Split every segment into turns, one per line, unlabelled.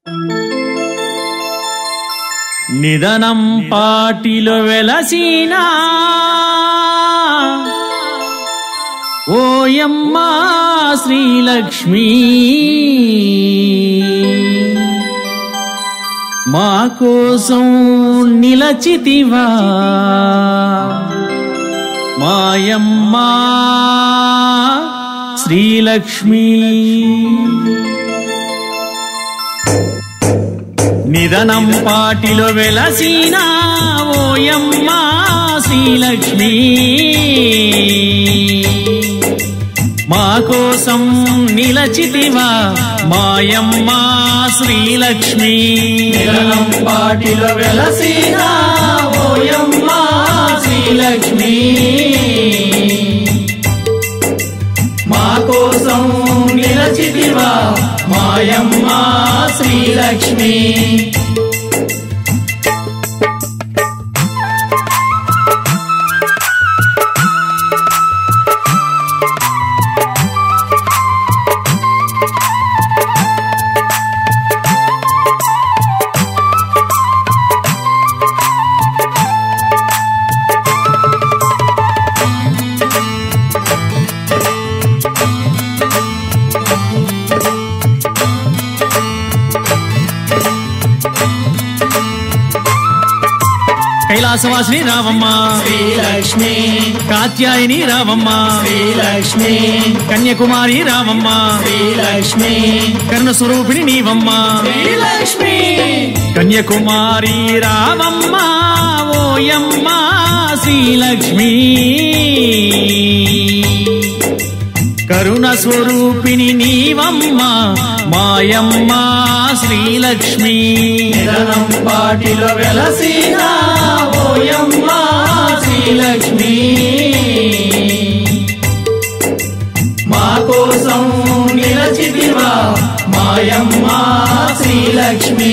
నిదనం పాటిలో వెలసినా ఓయమ్మా శ్రీలక్ష్మి మా కోసం నిలచితివా మాయమ్మా శ్రీలక్ష్మి నిదనం పాటిలో వెలసినా ఓయమ్మా శ్రీలక్ష్మి మా కోసం నిలచితివా మాయమ్మా శ్రీలక్ష్మి
నిలనం పాటిలో వెలసిన ఓయమ్మ శ్రీలక్ష్మి మా కోసం నిలచితివా మాయమ్మ శ్రీలక్ష్మి
కైలాసవాసిని రావమ్మ
శ్రీలక్ష్మి
కాత్యాయని రావమ్మ
శ్రీలక్ష్మి
కన్యాకుమారి రావమ్మ
శ్రీలక్ష్మి
కర్ణ స్వరూపిణి నీవమ్మ
శ్రీలక్ష్మి
కన్యాకుమారి రావమ్మ ఓయమ్మ శ్రీలక్ష్మి కరుణ స్వరూపిణి నీవమ్మ మాయమ్మ శ్రీలక్ష్మి
నిలనం పాటిలో వెలసిన ఓయమ్మ శ్రీలక్ష్మి మా కోసం నిలచితివా మాయమ్మ శ్రీలక్ష్మి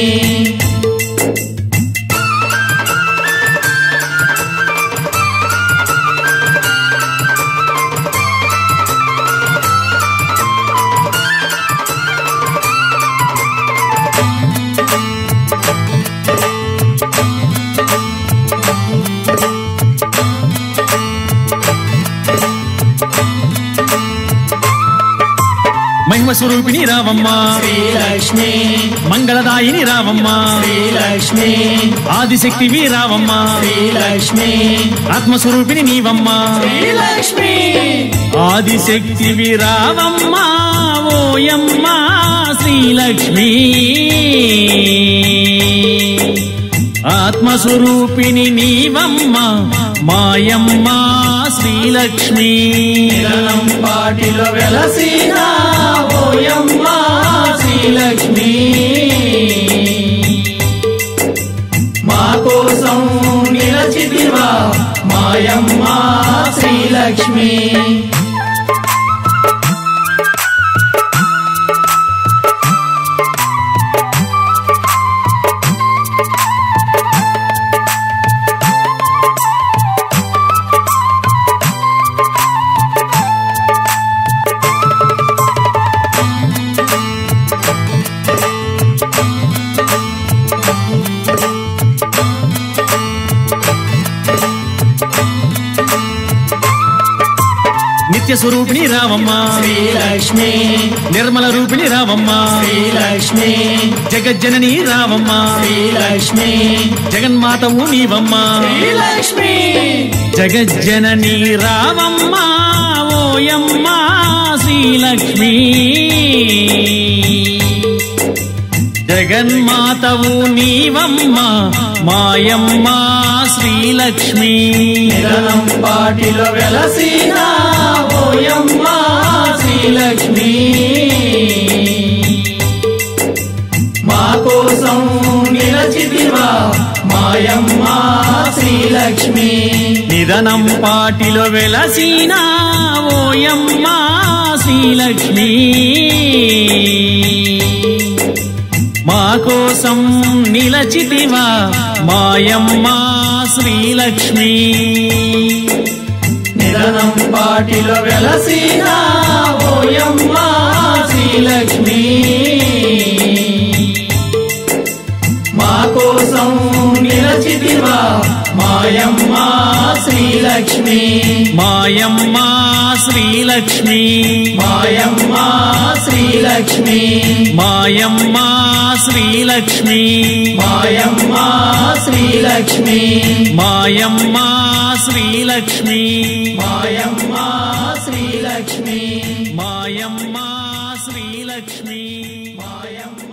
మహిమ స్వరూపిణి రావమ్మ
శ్రీలక్ష్మి
మంగళదాయిని రావమ్మ
శ్రీలక్ష్మి
ఆదిశక్తివి రావమ్మ
శ్రీలక్ష్మి
ఆత్మస్వరూపిణి నీవమ్మ
శ్రీలక్ష్మి
ఆదిశక్తివి రావమ్మ ఓయమ్మ శ్రీలక్ష్మి ఆత్మస్వరూపిణి నీవమ్మ మాయమ్మ శ్రీలక్ష్మి
నిలనం పాటిలో వెలసిన ఓయమ్మ శ్రీలక్ష్మి మా కోసం నిలచితివా మాయమ్మ శ్రీలక్ష్మి
నిత్య స్వరూపిణి రావమ్మ
శ్రీలక్ష్మి
నిర్మల రూపిణి రావమ్మ
శ్రీలక్ష్మి
జగజ్జనని రావమ్మ
శ్రీలక్ష్మి
జగన్మాతవు నీవమ్మ
శ్రీలక్ష్మి
జగజ్జనని రావమ్మ ఓయమ్మ శ్రీలక్ష్మి జగన్మాతవు నీవమ్మ మాయమ్మ శ్రీలక్ష్మి
నిలనం పాటిలో వెలసిన ఓయమ్మ శ్రీలక్ష్మి మా కోసం నిలచితివా మాయమ్మ శ్రీలక్ష్మి
నిదనం పాటిలో వెలసిన ఓయమ్మ శ్రీలక్ష్మి మా కోసం నిలచితివా మాయమ్మ శ్రీలక్ష్మి
నిలనం పాటిలో వెలసిన ఓయమ్మ శ్రీలక్ష్మి శ్రీలక్ష్మి
మాయమ్మ శ్రీలక్ష్మి
మాయమ్మ శ్రీలక్ష్మి
మాయమ్మ శ్రీలక్ష్మి
మాయమ్మ శ్రీలక్ష్మి
మాయమ్మ శ్రీలక్ష్మి
మాయమ్మ శ్రీలక్ష్మి
మాయమ్మ శ్రీలక్ష్మి
మాయమ్మ